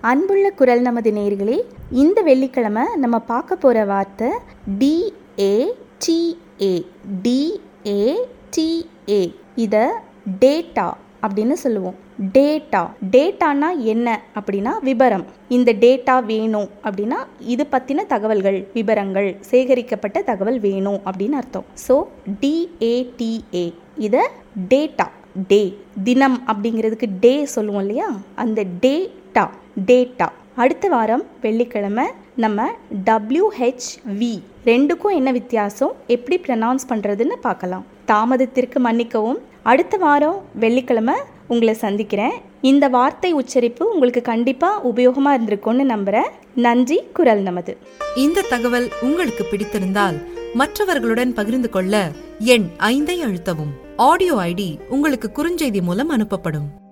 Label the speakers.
Speaker 1: அன்புள்ள குரல் நமது நேர்களே இந்த வெள்ளிக்கிழமை நம்ம பார்க்க போகிற வார்த்தை டிஏடிஏ டிஏடிஏ இதை டேட்டா அப்படின்னு சொல்லுவோம் டேட்டா டேட்டானா என்ன அப்படின்னா விபரம் இந்த டேட்டா வேணும் அப்படின்னா இது பற்றின தகவல்கள் விபரங்கள் சேகரிக்கப்பட்ட தகவல் வேணும் அப்படின்னு அர்த்தம் ஸோ டிஏடிஏ இதை டேட்டா டே தினம் அப்படிங்கிறதுக்கு டே சொல்லுவோம் இல்லையா அந்த டேட்டா டேட்டா அடுத்த வாரம் வெள்ளிக்கிழமை நம்ம டபிள்யூஹெச்வி ரெண்டுக்கும் என்ன வித்தியாசம் எப்படி ப்ரனவுன்ஸ் பண்ணுறதுன்னு பார்க்கலாம் தாமதத்திற்கு மன்னிக்கவும் அடுத்த வாரம் வெள்ளிக்கிழமை உங்களை சந்திக்கிறேன் இந்த வார்த்தை உச்சரிப்பு உங்களுக்கு கண்டிப்பாக உபயோகமாக இருந்திருக்கும்னு நம்புகிறேன் நன்றி குரல் நமது
Speaker 2: இந்த தகவல் உங்களுக்கு பிடித்திருந்தால் மற்றவர்களுடன் பகிர்ந்து கொள்ள எண் ஐந்தை அழுத்தவும் ஆடியோ ஐடி உங்களுக்கு குறுஞ்செய்தி மூலம் அனுப்பப்படும்